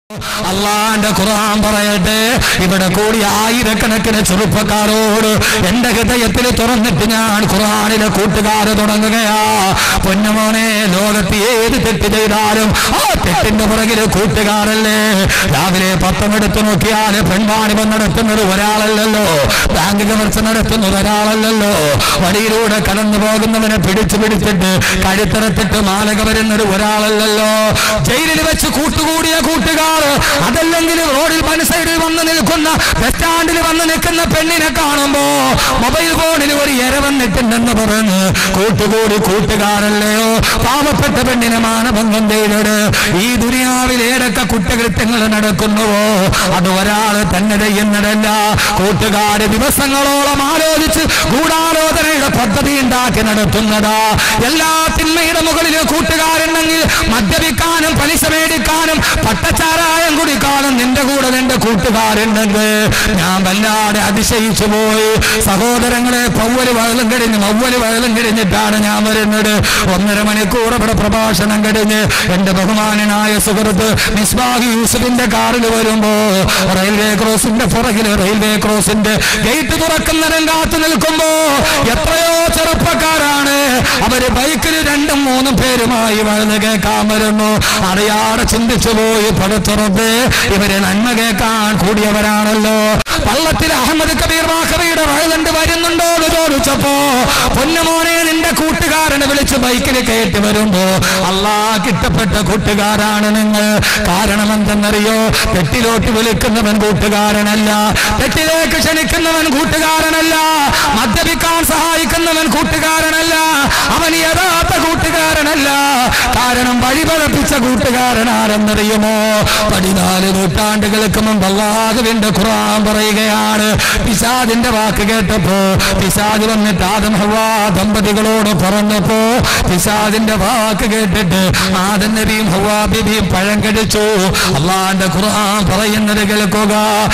അള്ളാന്റെ ഖുർആൻ പറയട്ടെ ഇവിടെ കൂടി ആയിരക്കണക്കിന് ചെറുപ്പക്കാരോട് എന്റെ ഹൃദയത്തിൽ തുറന്നിട്ട് ഞാൻ ഖുർആനിലെ കൂട്ടുകാര് തുടങ്ങുകയാ പൊന്നുമോനെ ലോകത്ത് ഏത് തെറ്റ് ചെയ്താലും ആ തെറ്റിന്റെ പുറകില് കൂട്ടുകാരല്ലേ രാവിലെ പത്തമെടുത്ത് നോക്കിയാൽ പെൺവാണിപം നടത്തുന്നത് ഒരാളല്ലല്ലോ ബാങ്ക് കവർച്ച നടത്തുന്നത് ഒരാളല്ലല്ലോ വഴിയിലൂടെ കടന്നു പോകുന്നവനെ പിടിച്ചു പിടിച്ചിട്ട് കഴുത്തറത്തിട്ട് മാലക വരുന്നത് ഒരാളല്ലല്ലോ ജയിലിൽ വെച്ച് കൂട്ടുകൂടിയ കൂട്ടുകാർ അതല്ലെങ്കിൽ റോഡിൽ മനസ്സൈഡിൽ വന്ന് നിൽക്കുന്ന ബസ് സ്റ്റാൻഡിൽ വന്ന് നിൽക്കുന്ന പെണ്ണിനെ കാണുമ്പോ മൊബൈൽ ഫോണിൽ ഒരു എര വന്നിട്ടുണ്ടെന്ന് പറഞ്ഞ് കൂട്ടുകൂടി കൂട്ടുകാരല്ലയോ പാവപ്പെട്ട പെണ്ണിനെ മാനഭംഗം ചെയ്തത് ഈ ദുനിയാവിൽ ഏതൊക്കെ കുറ്റകൃത്യങ്ങൾ നടക്കുന്നുവോ അത് ഒരാൾ തന്നെ ചെയ്യുന്നതല്ല കൂട്ടുകാര് ദിവസങ്ങളോളം ആലോചിച്ച് ഗൂഢാലോചനയുടെ പദ്ധതി ഉണ്ടാക്കി നടത്തുന്നതാ എല്ലാ തിന്മയുടെ മുകളിൽ കൂട്ടുകാരുണ്ടെങ്കിൽ മദ്യപിക്കാനും പലിശ മേടിക്കാനും പട്ടച്ചാരായം കുടിക്കാനും നിന്റെ കൂടെ നിന്റെ കൂട്ടുകാരുണ്ടെങ്കിൽ ഞാൻ വല്ലാതെ അതിശയിച്ചു പോയി സഹോദരങ്ങളെ പൗവല് വയലും കഴിഞ്ഞ് മൗവല് വയലും കഴിഞ്ഞിട്ടാണ് ഞാൻ വരുന്നത് ഒന്നര മണിക്കൂർ ഇവിടെ പ്രഭാഷണം കഴിഞ്ഞ് എന്റെ ബഹുമാനനായ സുഹൃത്ത് മിസ്ബാഹി യൂസുഫിന്റെ കാറിൽ വരുമ്പോ റെയിൽവേ ക്രോസിന്റെ പുറകില് റെയിൽവേ ക്രോസിന്റെ ഗേറ്റ് തുറക്കുന്നതിനും കാത്തു നിൽക്കുമ്പോ എത്രയോ ചെറുപ്പക്കാരാണ് അവര് ബൈക്കിൽ രണ്ടും മൂന്നും പേരുമായി വഴുന്ന് കേൾക്കാൻ വരുന്നു അറിയാതെ ചിന്തിച്ചു പോയി പടുത്തുറപ്പ് ഇവര് നന്മ കേൾക്കാൻ കൂടിയവരാണല്ലോ പള്ളത്തിൽ അഹമ്മദ് കബീർ വാഹബിയുടെ വഴുതണ്ട് വരുന്നുണ്ടോ എന്ന് ചോദിച്ചപ്പോ പൊന്നുമോനെ നിന്റെ കൂട്ടുകാരനെ വിളിച്ച് ബൈക്കിൽ കയറ്റി വരുമ്പോ അള്ളാ കിട്ടപ്പെട്ട കൂട്ടുകാരാണ് നിങ്ങൾ കാരണം എന്തെന്നറിയോ തെറ്റിലോട്ട് വിളിക്കുന്നവൻ കൂട്ടുകാരനല്ല തെറ്റിലേക്ക് ക്ഷണിക്കുന്നവൻ കൂട്ടുകാരനല്ല മദ്യപിക്കാൻ സഹായിക്കുന്നവൻ കൂട്ടുകാരനല്ല അവൻ യഥാർത്ഥ കൂട്ടുകാരനല്ല കാരണം വഴിപഴപ്പിച്ച കൂട്ടുകാരനാരെന്നറിയുമോ പതിനാല് നൂറ്റാണ്ടുകൾക്ക് മുമ്പ് അള്ളാഹുവിന്റെ ഖുർആൻ പറയുകയാണ് പിശാദിന്റെ വാക്ക് കേട്ടപ്പോ പിശാദ് വന്നിട്ട് ആദം ഹവാ ദമ്പതികളോട് പറഞ്ഞപ്പോ പിശാദിന്റെ വാക്ക് കേട്ടിട്ട് ആദം നബിയും ഹവാ ബിബിയും പഴം കടിച്ചു അള്ളാന്റെ ഖുർആൻ പറയുന്നത് കേൾക്കുക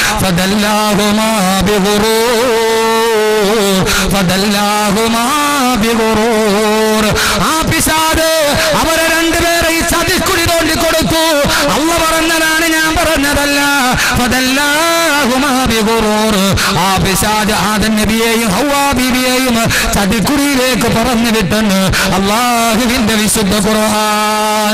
ഫദല്ലാഹുമാ ബിഗുറൂർ ഫദല്ലാഹുമാ ബിഗുറൂർ ആ പിശാദ് അവരെ രണ്ടുപേരെ ഈ ചതിക്കുടി തോണ്ടി കൊടുത്തു അള്ള പറഞ്ഞതാണ് ഞാൻ പറഞ്ഞതല്ല ഫദല്ലാഹുമാ ബിഗുറൂർ ആ പിശാദ് ആദം നബിയെയും ഹൗവാ ബീവിയെയും ചതിക്കുടിയിലേക്ക് പറഞ്ഞു വിട്ടെന്ന് അള്ളാഹുവിന്റെ വിശുദ്ധ ഖുർആൻ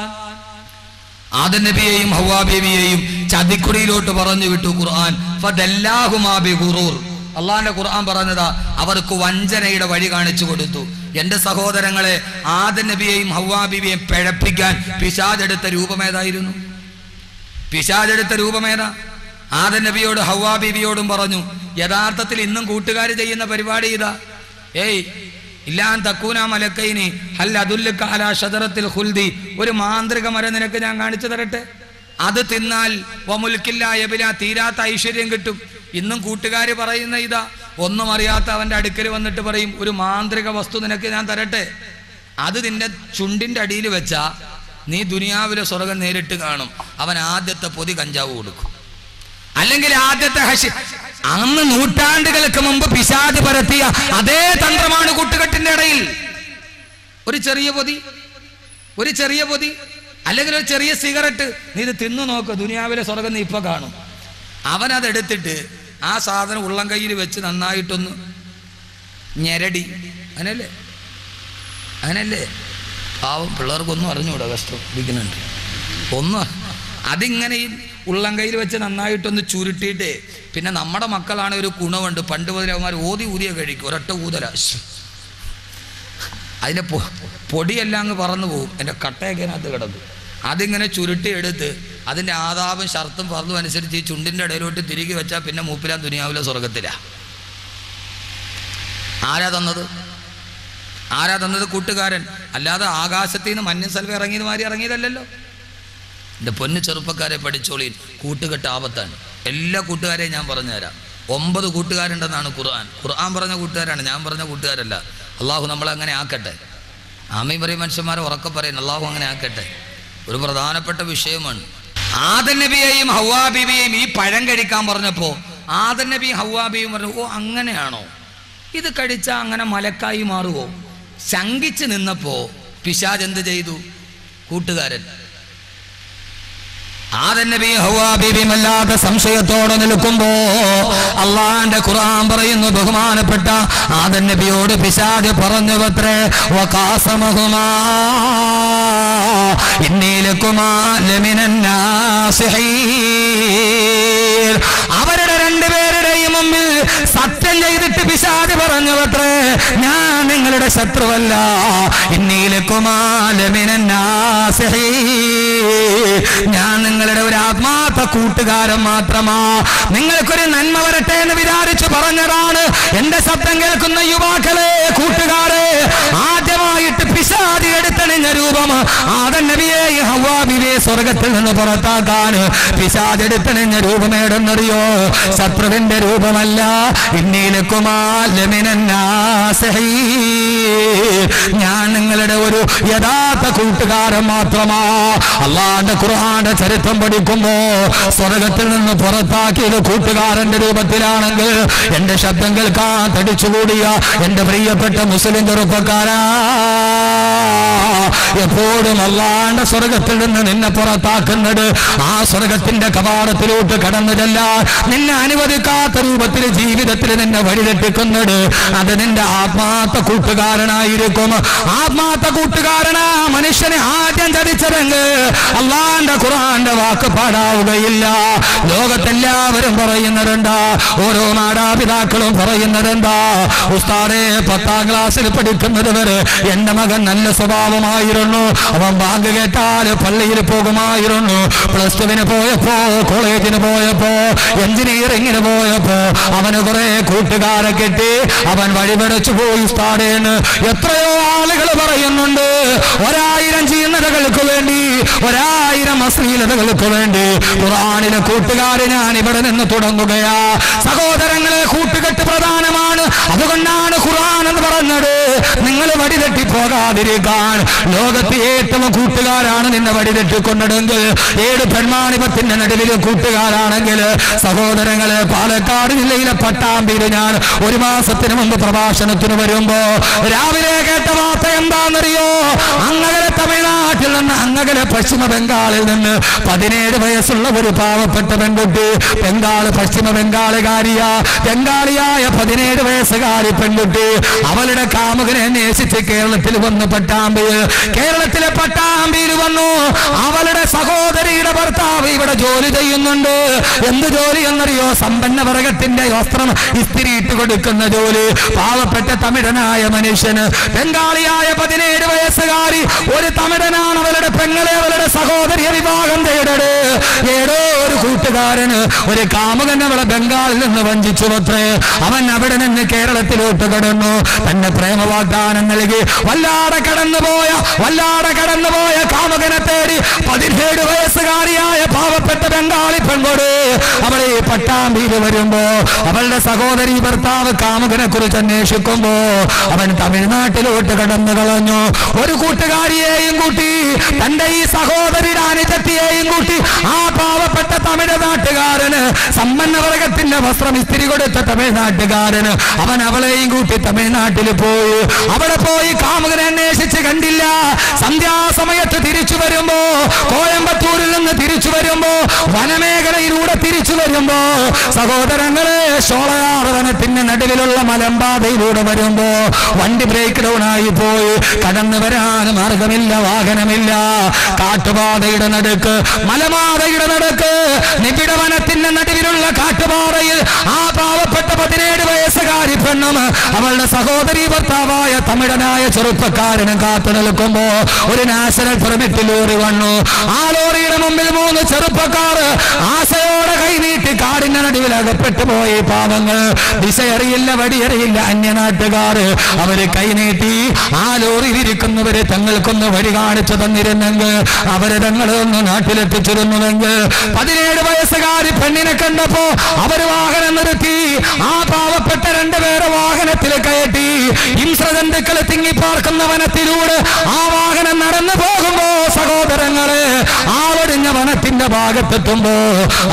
ആദം നബിയെയും ഹൗവാ ബീവിയെയും ചതിക്കുടിയിലോട്ട് പറഞ്ഞു വിട്ടു ഖുർആൻ ഫദല്ലാഹുമാ ബിഗുറൂർ അള്ളാന്റെ ഖുർആൻ പറഞ്ഞതാ അവർക്ക് വഞ്ചനയുടെ വഴി കാണിച്ചു കൊടുത്തു എന്റെ സഹോദരങ്ങളെ ആദ നബിയെയും ഹൗവാ ബീവിയെയും പിഴപ്പിക്കാൻ പിശാജെടുത്ത രൂപമേതായിരുന്നു പിശാജെടുത്ത രൂപമേതാ ആദ നബിയോട് ഹൗവാ ബീവിയോടും പറഞ്ഞു യഥാർത്ഥത്തിൽ ഇന്നും കൂട്ടുകാർ ചെയ്യുന്ന പരിപാടി ഇതാ ഏയ് ഇല്ലാൻ തക്കൂന മലക്കൈനി ഹൽ അതുല്ലുക അലാ ഷദറത്തിൽ ഹുൽദി ഒരു മാന്ത്രിക മരം നിനക്ക് ഞാൻ കാണിച്ചു തരട്ടെ അത് തിന്നാൽ വമുൽക്കില്ല എബില തീരാത്ത ഐശ്വര്യം കിട്ടും ഇന്നും കൂട്ടുകാർ പറയുന്ന ഇതാ ഒന്നും അറിയാത്ത അവന്റെ അടുക്കൽ വന്നിട്ട് പറയും ഒരു മാന്ത്രിക വസ്തു നിനക്ക് ഞാൻ തരട്ടെ അത് നിന്റെ ചുണ്ടിന്റെ അടിയിൽ വെച്ചാ നീ ദുനിയാവിലെ സ്വർഗം നേരിട്ട് കാണും അവൻ ആദ്യത്തെ പൊതി കഞ്ചാവ് കൊടുക്കും അല്ലെങ്കിൽ ആദ്യത്തെ ഹഷി അന്ന് നൂറ്റാണ്ടുകൾക്ക് മുമ്പ് പിശാജ് പരത്തിയ അതേ തന്ത്രമാണ് കൂട്ടുകെട്ടിന്റെ ഇടയിൽ ഒരു ചെറിയ പൊതി ഒരു ചെറിയ പൊതി അല്ലെങ്കിൽ ഒരു ചെറിയ സിഗരറ്റ് നീ ഇത് തിന്നു നോക്ക് ദുനിയാവിലെ സ്വർഗം നീ ഇപ്പൊ കാണും അവൻ അതെടുത്തിട്ട് ആ സാധനം ഉള്ളം കയ്യിൽ വെച്ച് നന്നായിട്ടൊന്ന് ഞെരടി അങ്ങനല്ലേ അങ്ങനല്ലേ പാവം പിള്ളേർക്കൊന്നും അറിഞ്ഞൂടാ കഷ്ടം ഇരിക്കുന്നുണ്ട് ഒന്ന് അതിങ്ങനെ ഈ ഉള്ളം കയ്യിൽ വെച്ച് നന്നായിട്ടൊന്ന് ചുരുട്ടിയിട്ട് പിന്നെ നമ്മുടെ മക്കളാണ് ഒരു ഗുണമുണ്ട് പണ്ട് മുതലേ അവന്മാർ ഓതി ഊതിയ കഴിക്കും ഒരൊറ്റ ഊതല ശ്ശ്. അതിൻ്റെ പൊ- പൊടിയെല്ലാം അങ്ങ് പറന്നു പോകും എൻ്റെ കട്ടയൊക്കെ അതിനകത്ത് കിടക്കും അതിങ്ങനെ ചുരുട്ടി എടുത്ത് അതിൻ്റെ ആദാബും ഷർത്തും പറന്നും അനുസരിച്ച് ഈ ചുണ്ടിൻ്റെ ഇടയിലോട്ട് തിരികെ വെച്ചാൽ പിന്നെ മൂപ്പിലാ ദുനിയാവിലെ സ്വർഗത്തിലാ ആരാ തന്നത് ആരാ തന്നത് കൂട്ടുകാരൻ അല്ലാതെ ആകാശത്തിൽ നിന്ന് മഞ്ഞ സൽവ ഇറങ്ങിയത് മാതിരി ഇറങ്ങിയതല്ലല്ലോ എൻ്റെ പൊന്നു ചെറുപ്പക്കാരെ പഠിച്ചോളീൻ കൂട്ടുകെട്ട് ആപത്താണ് എല്ലാ കൂട്ടുകാരെയും ഞാൻ പറഞ്ഞുതരാം ഒമ്പത് കൂട്ടുകാരുണ്ടെന്നാണ് ഖുർആൻ ഖുർആൻ പറഞ്ഞ കൂട്ടുകാരാണ് ഞാൻ പറഞ്ഞ കൂട്ടുകാരല്ല അള്ളാഹു നമ്മളെ അങ്ങനെ ആക്കട്ടെ ആമി പറയും മനുഷ്യന്മാരെ ഉറക്കെ പറയുന്നു അള്ളാഹു അങ്ങനെ ആക്കട്ടെ ഒരു പ്രധാനപ്പെട്ട വിഷയമാണ് ആദൻ നബിയെയും ഹൗവാ ബീവിയെയും ഈ പഴം കഴിക്കാൻ പറഞ്ഞപ്പോൾ ആദൻ നബിയും ഹൗവാ ബീവിയും പറഞ്ഞു ഓ അങ്ങനെയാണോ ഇത് കഴിച്ചാൽ അങ്ങനെ മലക്കായി മാറുമോ ശങ്കിച്ച് നിന്നപ്പോ പിശാജ് എന്ത് ചെയ്തു കൂട്ടുകാരൻ ആദൻ നബി ഹവ്വാ ബീബിയും അല്ലാത്ത സംശയത്തോടെ നിൽക്കുമ്പോ അള്ളാന്റെ ഖുർആൻ പറയുന്നു ബഹുമാനപ്പെട്ട ആദൻ നബിയോട് പിശാജ് പറഞ്ഞു പത്രേ വകാസമഹുമാ ഇന്നീലക്കുമാ ലമിനന്നാസിഹീർ അവരുടെ രണ്ടുപേരുടെയും മുമ്പിൽ സത്യം ചെയ്തിട്ട് പിശാജ് പറഞ്ഞു പത്രേ ഞാൻ നിങ്ങളുടെ ശത്രുവല്ല ഇന്നീലക്കുമാലമിനാസിഹീ ഞാൻ നിങ്ങളുടെ ഒരു ആത്മാർത്ഥ കൂട്ടുകാരൻ മാത്രമാ നിങ്ങൾക്കൊരു നന്മ വരട്ടെ എന്ന് വിചാരിച്ചു പറഞ്ഞതാണ് എന്റെ ശബ്ദം കേൾക്കുന്ന യുവാക്കളെ കൂട്ടുകാരെ ആദ്യമായിട്ട് പിശാദി എടുത്തണിഞ്ഞ രൂപം ആദൻ നബിയെ ഹവാബിയെ സ്വർഗത്തിൽ നിന്ന് പുറത്താക്കാൻ പിശാദ് എടുത്തണിഞ്ഞ രൂപം ഏടെന്നറിയോ ശത്രുവിന്റെ രൂപമല്ല ഇന്നീലക്കുമാലമിനാസഹീ ഞാൻ നിങ്ങളുടെ ഒരു യഥാർത്ഥ കൂട്ടുകാരൻ മാത്രമാ അള്ളാന്റെ ഖുർആന്റെ ചരിത്രം പഠിക്കുമ്പോ സ്വർഗത്തിൽ നിന്ന് പുറത്താക്കിയത് കൂട്ടുകാരന്റെ രൂപത്തിലാണെങ്കിൽ എന്റെ ശബ്ദം കേൾക്കാൻ തടിച്ചുകൂടിയ എന്റെ പ്രിയപ്പെട്ട മുസ്ലിം ചെറുപ്പക്കാരാ എപ്പോഴും അള്ളാന്റെ സ്വർഗത്തിൽ നിന്ന് നിന്നെ പുറത്താക്കുന്നത് ആ സ്വർഗത്തിന്റെ കവാടത്തിലോട്ട് കടന്നു ചെല്ലാൻ നിന്നെ അനുവദിക്കാത്ത രൂപത്തിൽ ജീവിതത്തിൽ നിന്നെ വഴിതെറ്റിക്കുന്നത് അത് നിന്റെ ആത്മാർത്ഥ കൂട്ടുകാരനായിരിക്കും ആത്മാർത്ഥ കൂട്ടുകാരനാ മനുഷ്യനെ ആദ്യം ചതിച്ചതെങ്കിൽ അള്ളാന്റെ ഖുർആന്റെ വാക്ക് പാടാവുകയില്ല ലോകത്തെല്ലാവരും പറയുന്നതെന്താ ഓരോ മാതാപിതാക്കളും പറയുന്നതെന്താ ഉസ്താദെ പത്താം ക്ലാസ്സിൽ പഠിക്കുന്നത് വരെ എന്റെ മകൻ നല്ല സ്വഭാവമായിരുന്നു അവൻ ബാങ്ക് കേട്ടാൽ പള്ളിയിൽ പോകുമായിരുന്നു പ്ലസ് ടുവിന് പോയപ്പോ കോളേജിന് പോയപ്പോ എഞ്ചിനീയറിംഗിന് പോയപ്പോ അവന് കുറെ കൂട്ടുകാരെ കിട്ടി അവൻ വഴിപടച്ചു പോയി ഉസ്താദേന്ന് എത്രയോ ആളുകൾ പറയുന്നുണ്ട് ഒരായിരം ചീന്നതകൾക്ക് വേണ്ടി ഒരായിരം അശ്ലീലതകൾക്ക് വേണ്ടി ഖുറാനിലെ കൂട്ടുകാരെ ഞാൻ ഇവിടെ നിന്ന് തുടങ്ങുകയാ സഹോദരങ്ങളെ കൂട്ടുകെട്ട് പ്രധാനമാണ് അതുകൊണ്ടാണ് ഖുർആൻ എന്ന് പറഞ്ഞത് നിങ്ങൾ വഴിതെറ്റി പോകാതിരിക്കാൻ ലോകത്ത് ഏറ്റവും കൂട്ടുകാരാണ് നിന്നെ വഴിതെറ്റിക്കൊണ്ടതെങ്കിൽ ഏഴ് പെൺമാണിപത്തിന്റെ നടുവിൽ കൂട്ടുകാരാണെങ്കിൽ സഹോദരങ്ങളെ പാലക്കാട് ജില്ലയിലെ പട്ടാമ്പിയിൽ ഞാൻ ഒരു മാസത്തിന് മുമ്പ് പ്രഭാഷണത്തിന് വരുമ്പോ രാവിലെ കേട്ട വാർത്ത എന്താണെന്നറിയോ അങ്ങകലെ തമിഴ്നാട്ടിൽ നിന്ന് അങ്ങകലെ പശ്ചിമ ബംഗാളിൽ നിന്ന് പതിനേഴ് വയസ്സുള്ള ഒരു പാവപ്പെട്ട പെൺകുട്ടി ബംഗാള് പശ്ചിമ ബംഗാളുകാരിയ ബംഗാളിയായ പതിനേഴ് വയസ്സുകാരി പെൺകുട്ടി അവളുടെ കാമുകനെ അന്വേഷിച്ച് കേരളത്തിൽ വന്ന് പട്ടാമ്പിയിൽ കേരളത്തിലെ പട്ടാമ്പിയിൽ വന്നു അവളുടെ സഹോദരിയുടെ ഭർത്താവ് ഇവിടെ ജോലി ചെയ്യുന്നുണ്ട് എന്ത് ജോലി എന്നറിയോ സമ്പന്ന വർഗത്തിന്റെ വസ്ത്രം ഇസ്തിരി ഇട്ട് കൊടുക്കുന്ന ജോലി പാവപ്പെട്ട തമിഴനായ മനുഷ്യന് ബംഗാളിയായ പതിനേഴ് വയസ്സുകാരി ഒരു തമിഴനാണ് അവളുടെ പെങ്ങളെ അവളുടെ സഹോദരിയെ വിവാഹം ചെയ്തത് ഏതോ ഒരു കൂട്ടുകാരന് ഒരു കാമുകൻ അവളെ ബംഗാളിൽ നിന്ന് വഞ്ചിച്ചു അത്രേ അവൻ അവിടെ നിന്ന് കേരളത്തിലോട്ട് കടന്നു തന്നെ പ്രേമ വാഗ്ദാനം നൽകി വല്ലാതെ കടന്നുപോയ വല്ലാതെ കടന്നുപോയ കാമുകനെ തേടി പതിനേഴ് വയസ്സുകാരിയായ പാവപ്പെട്ട ബംഗാളി പെൺകൊട് അവളെ ഈ പട്ടാമ്പിയിൽ വരുമ്പോ അവളുടെ സഹോദരി ഭർത്താവ് കാമുകനെ കുറിച്ച് അന്വേഷിക്കുമ്പോ അവൻ തമിഴ്നാട്ടിലോട്ട് കടന്നു കളഞ്ഞു ഒരു കൂട്ടുകാരിയെയും കൂട്ടി തന്റെ ഈ സഹോദരി രാണിച്ചത്തിയെയും കൂട്ടി ആ പാവപ്പെട്ട തമിഴ് നാട്ടുകാരന് സമ്പന്ന വർഗത്തിന്റെ വസ്ത്രം ഇസ്തിരി കൊടുത്ത തമിഴ്നാട്ടുകാരന് അവൻ അവളെയും കൂട്ടി തമിഴ്നാട്ടിൽ പോയി അവിടെ പോയി കാമുകനെ അന്വേഷിച്ച് കണ്ടില്ല സന്ധ്യാസമയത്ത് തിരിച്ചു വരുമ്പോ കോയമ്പത്തൂരിൽ നിന്ന് തിരിച്ചു വരുമ്പോ വനമേഖലയിലൂടെ തിരിച്ചു വരുമ്പോ സഹോദരങ്ങളെ ഷോളയാർവനത്തിന്റെ നടുവിലുള്ള മലമ്പാതയിലൂടെ വരുമ്പോ വണ്ടി ബ്രേക്ക് ഡൗൺ ആയി പോയി കടന്നു വരാൻ മാർഗമില്ല വാഹനമില്ല കാട്ടുപാതയുടെ നടുക്ക് മലമാതയുടെ നടുക്ക് നിബിഡ വനത്തിന്റെ നടുവിലുള്ള കാട്ടുപാതയിൽ ആ പാവപ്പെട്ട പതിനേഴ് വയസ്സുകാരി പെണ്ണും അവളുടെ സഹോദരി ഭർത്താവായ തമിഴനായ ചെറുപ്പക്കാരനും കാത്തു നിൽക്കുമ്പോ ഒരു നാഷണൽ പെർമിറ്റ് ലോറി വന്നു ആ ലോറിയുടെ മുമ്പിൽ മൂന്ന് ചെറുപ്പക്കാർ ആശയോടെ കൈനീട്ടി കാടിന്റെ നടുവിൽ അകപ്പെട്ടു പോയി പാവങ്ങൾ ദിശയറിയില്ല വടിയറിയില്ല അന്യനാട്ടുകാർ അവര് കൈനീട്ടി ആ ലോറിയിൽ ഇരിക്കുന്നവരെ തങ്ങൾക്കൊന്ന് വഴി കാണിച്ചു തന്നിരുന്നെങ്കിൽ അവര് തങ്ങളെ ഒന്ന് നാട്ടിലെത്തിച്ചിരുന്നുവെങ്കിൽ പതിനേഴ് വയസ്സുകാരി പെണ്ണിനെ കണ്ടപ്പോ അവര് വാഹനം നിർത്തി ആ പാവപ്പെട്ട രണ്ടുപേരെ വാഹനത്തിൽ കയറ്റി ഹിംസജന്തുക്കൾ തിങ്ങിപ്പാർക്കുന്ന വനത്തിലൂടെ ആ വാഹനം നടന്നു പോകുമ്പോ സഹോദരങ്ങളെ ആ ഒടിഞ്ഞ വനത്തിന്റെ ഭാഗത്തെത്തുമ്പോ ആ മൂന്ന്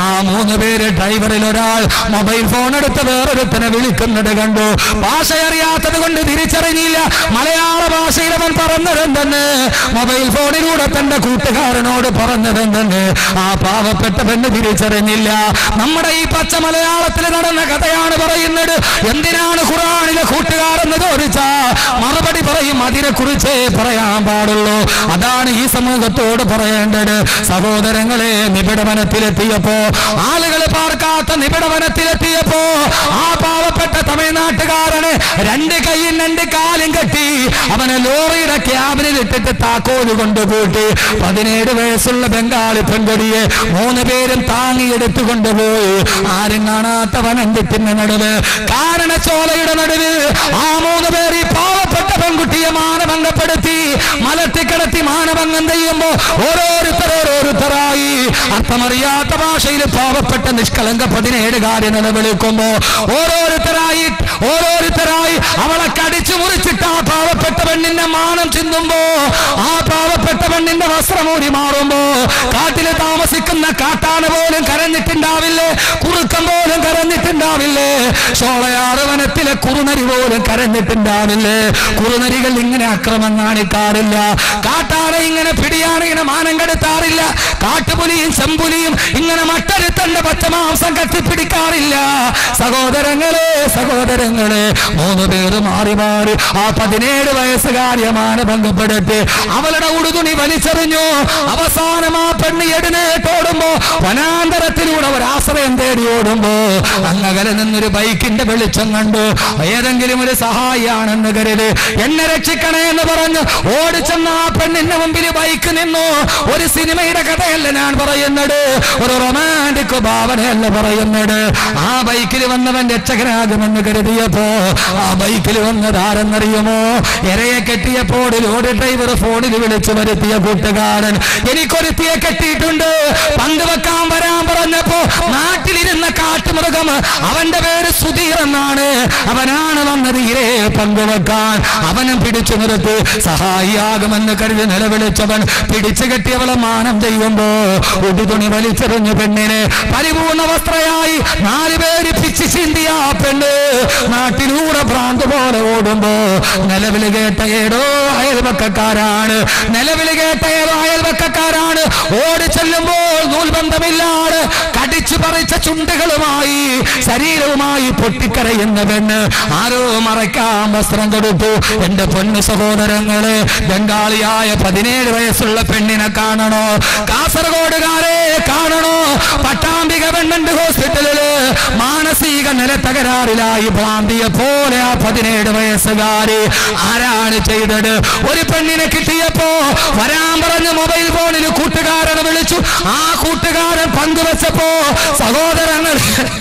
മൂന്ന് പേര് ഡ്രൈവറിൽ ഒരാൾ മൊബൈൽ ഫോൺ എടുത്ത് വേറൊരുത്തനെ വിളിക്കുന്നത് കണ്ടു ഭാഷ അറിയാത്തത് കൊണ്ട് തിരിച്ചറിഞ്ഞില്ല മലയാള ഭാഷയിൽ അവൻ പറഞ്ഞതെന്തെന്ന് മൊബൈൽ ഫോണിലൂടെ തന്റെ കൂട്ടുകാരനോട് പറഞ്ഞതെന്തെന്ന് ആ പാവപ്പെട്ട പെണ്ണ് തിരിച്ചറിഞ്ഞില്ല നമ്മുടെ ഈ പച്ച മലയാളത്തിൽ നടന്ന കഥയാണ് പറയുന്നത് എന്തിനാണ് ഖുറാനിലെ കൂട്ടുകാരെന്ന് ചോദിച്ചാ മറുപടി പറയും അതിനെ കുറിച്ചേ പറയാൻ പാടുള്ളൂ അതാണ് ഈ സമൂഹത്തോട് പറയേണ്ടത് സഹോദരങ്ങളെ നിബിഡവനത്തിലെത്തിയപ്പോ ആളുകൾ പാർക്കാത്ത നിബിഡവനത്തിലെത്തിയപ്പോ ആ പാവപ്പെട്ട തമിഴ്നാട്ടുകാരന് രണ്ട് കൈയും രണ്ട് കാലും കെട്ടി അവനെ ലോറിയുടെ ക്യാബിനിൽ ഇട്ടിട്ട് താക്കോല് കൊണ്ടുകൂട്ടി പതിനേഴ് വയസ്സുള്ള ബംഗാളി പെൺകൊടിയെ മൂന്ന് പേരും താങ്ങിയെടുത്തു കൊണ്ടുപോയി ആരും കാണാത്ത വനന്തിന്റെ നടുവ് കാരണച്ചോലയുടെ നടുവ് ആ മൂന്ന് പേർ ഈ പാവപ്പെട്ട പെൺകുട്ടിയെ മാനഭംഗപ്പെടുത്തി മലത്തിക്കിടത്തി മാനഭംഗം ചെയ്യുമ്പോ ഓരോരുത്തർ ഓരോരുത്തരായി അർത്ഥമറിയാത്ത ഭാഷയിൽ പാവപ്പെട്ട നിഷ്കളങ്ക പതിനേഴുകാരി നിലവിളിക്കുമ്പോ ഓരോരുത്തരായി ഓരോരുത്തരായി അവളെ കടിച്ചു മുറിച്ചിട്ട് ആ പാവപ്പെട്ട പെണ്ണിന്റെ മാനം ചിന്തുമ്പോ ആ പാവപ്പെട്ട പെണ്ണിന്റെ വസ്ത്രമൂടി മാറുമ്പോ കാട്ടില് താമസിക്കുന്ന കാട്ടാന പോലും കരഞ്ഞിട്ടുണ്ടാവില്ലേ കുറുക്കം പോലും കരഞ്ഞിട്ടുണ്ടാവില്ലേ ചോളയാറ് വനത്തിലെ കുറുനരി പോലും കരഞ്ഞിട്ടുണ്ടാവില്ലേ കുറുനരികൾ ഇങ്ങനെ അക്രമം കാണിക്കാറില്ല കാട്ടാന ഇങ്ങനെ പിടിയാണ് ഇങ്ങനെ മാനം കെടുത്താറില്ല കാട്ടുപുലിയും ചെമ്പുലിയും ഇങ്ങനെ മട്ടരുത്തന്റെ പച്ചമാംസം കത്തിപ്പിടിക്കാറില്ല സഹോദരങ്ങളെ സഹോദരങ്ങളെ മൂന്ന് പേര് മാറി മാറി ആ പതിനേഴ് വയസ്സുകാരിയെ മാനഭംഗപ്പെടുത്തി അവളുടെ ഉടുതുണി വലിച്ചെറിഞ്ഞു അവസാനം ആ പെണ്ണ് എഴുന്നേറ്റോടുമ്പോ വനാന്തരത്തിലൂടെ ഒരു ആശ്രയം തേടി ഓടുമ്പോ അങ്ങകലെ നിന്നൊരു ബൈക്കിന്റെ വെളിച്ചം കണ്ടു ഏതെങ്കിലും ഒരു സഹായിയാണെന്ന് കരുതി എന്നെ രക്ഷിക്കണേ എന്ന് പറഞ്ഞു ഓടിച്ചെന്ന ആ പെണ്ണിന്റെ മുമ്പിൽ ബൈക്ക് നിന്നു ഒരു സിനിമയുടെ കഥയല്ല ഞാൻ പറയുന്നത് ഒരു റൊമാൻറ്റിക് ഭാവനയല്ല പറയുന്നത് ആ ബൈക്കിൽ വന്നവൻ രക്ഷകനാകുമെന്ന് കരുതിയപ്പോ ആ ബൈക്കിൽ വന്നത് ആരെന്നറിയുമോ ഇരയെ കെട്ടിയപ്പോൾ ലോഡ് ഡ്രൈവർ ഫോണിൽ വിളിച്ചു വരുത്തിയ കൂട്ടുകാരൻ എനിക്കൊരുത്തിയെ കെട്ടിയിട്ടുണ്ട് പങ്കുവെക്കാൻ വരാൻ പറഞ്ഞപ്പോ നാട്ടിലിരുന്ന കാട്ടുമൃഗം അവന്റെ പേര് സുധീർ എന്നാണ് അവനാണ് വന്നത് ഇരേ പങ്കുവെക്കാൻ അവനും പിടിച്ചു നിർത്തി സഹായിയാകുമെന്ന് കരുതി നിലവിളിച്ചവൻ പിടിച്ചു കെട്ടിയവളെ മാനം ചെയ്യുമ്പോ ഉടുതുണി വലിച്ചെറിഞ്ഞു പെണ്ണിനെ പരിപൂർണ വസ്ത്രയായി നാല് പേര് പിച്ച് ചിന്തിയ ആ പെണ്ണ് നാട്ടിലൂടെ ഭ്രാന്ത് പോലെ ഓടുമ്പോ നിലവിൽ കേട്ട ഏടോ അയൽവക്കക്കാരാണ് നിലവിൽ കേട്ട ഏതോ അയൽവക്കക്കാരാണ് ഓടി ചെല്ലുമ്പോൾ നൂൽബന്ധമില്ലാതെ കടിച്ചു പറിച്ച ചുണ്ടുകളുമായി ശരീരവുമായി പൊട്ടിക്കരയുന്ന പെണ്ണ് ആരോ മറയ്ക്കാൻ വസ്ത്രം കൊടുത്തു എന്റെ പൊന്നു സഹോദരങ്ങളെ ബംഗാളിയായ പതിനേഴ് വയസ്സുള്ള പെണ്ണിനെ കാണണോ കാസർഗോഡുകാരെ കാണണോ പട്ടാമ്പിക പെണ്ണുണ്ട് ഹോസ്പിറ്റലില് മാനസിക നില തകരാറിലായി ഭ്രാന്തിയെ പോലെ ആ പതിനേഴ് വയസ്സുകാരി ആരാണ് ചെയ്തത് ഒരു പെണ്ണിനെ കിട്ടിയപ്പോ വരാൻ പറഞ്ഞ് മൊബൈൽ ഫോണിൽ കൂട്ടുകാരനെ വിളിച്ചു ആ കൂട്ടുകാരൻ പങ്കുവച്ചപ്പോ സഹോദരങ്ങൾ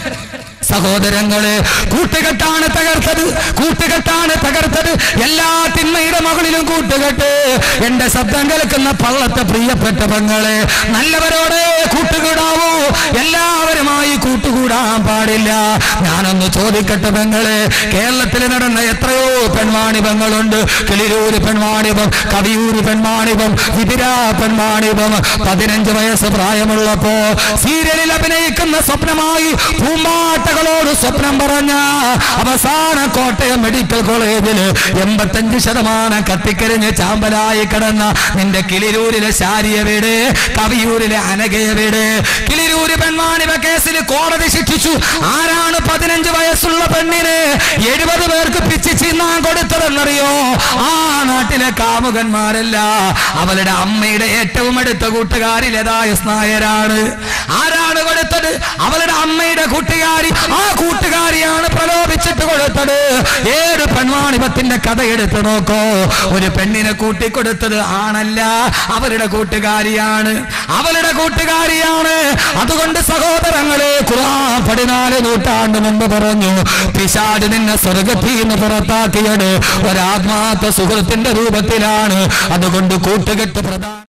സഹോദരങ്ങളെ കൂട്ടുകെട്ടാണ് തകർത്തത് കൂട്ടുകെട്ടാണ് തകർത്തത് എല്ലാ തിന്മയുടെ മകളിലും കൂട്ടുകെട്ട് എന്റെ ശബ്ദം കേൾക്കുന്ന പള്ളത്തെ പ്രിയപ്പെട്ട പെങ്ങളെ നല്ലവരോടെ കൂട്ടുകൂടാവൂ എല്ലാവരുമായി കൂട്ടുകൂടാൻ പാടില്ല ഞാനൊന്ന് ചോദിക്കട്ടെ പെങ്ങളെ കേരളത്തിൽ നടന്ന എത്രയോ പെൺവാണിഭങ്ങളുണ്ട് കിളിരൂര് പെൺവാണിഭം കവിയൂര് പെൺവാണിഭം വിതിര പെൺവാണിഭം പതിനഞ്ച് വയസ്സ് പ്രായമുള്ളപ്പോ സീരിയലിൽ അഭിനയിക്കുന്ന സ്വപ്നമായി പൂമ്പാട്ടകളോട് സ്വപ്നം പറഞ്ഞ അവസാന കോട്ടയം മെഡിക്കൽ കോളേജിൽ എൺപത്തഞ്ച് ശതമാനം കത്തിക്കരിഞ്ഞ് ചാമ്പലായി കിടന്ന നിന്റെ കിളിരൂരിലെ ശാരിയ വീട് കവിയൂരിലെ അനഘയ വീട് കിളിരൂര് പെൺവാണിഭ കേസിൽ കോടതി ശിക്ഷിച്ചു ആരാണ് പതിനഞ്ച് വയസ്സുള്ള പെണ്ണിന് എഴുപത് പേർക്ക് പിച്ച് ചിന്നാൻ കൊടുത്തതെന്നറിയോ ആ നാട്ടിലെ കാമുകന്മാരല്ല അവളുടെ അമ്മയുടെ ഏറ്റവും അടുത്ത കൂട്ടുകാരിലേതായ സ്നായരാണ് ആരാണ് കൊടുത്തത് അവളുടെ അമ്മയുടെ കൂട്ടുകാരി ആ കൂട്ടുകാരിയാണ് പ്രലോഭിച്ചിട്ട് കൊടുത്തത് ഏത് പെൺവാണിപത്തിന്റെ കഥ എടുത്തു നോക്കോ ഒരു പെണ്ണിനെ കൂട്ടിക്കൊടുത്തത് ആണല്ല അവരുടെ കൂട്ടുകാരിയാണ് അവളുടെ കൂട്ടുകാരിയാണ് അതുകൊണ്ട് സഹോദരങ്ങളെ ഖുർആൻ പതിനാല് നൂറ്റാണ്ട് മുമ്പ് പറഞ്ഞു പിശാജ് നിന്നെ സ്വർഗത്തിൽ നിന്ന് പുറത്താക്കിയത് ഒരാത്മാർത്ഥ സുഹൃത്തിന്റെ രൂപത്തിലാണ് അതുകൊണ്ട് കൂട്ടുകെട്ട് പ്രധാന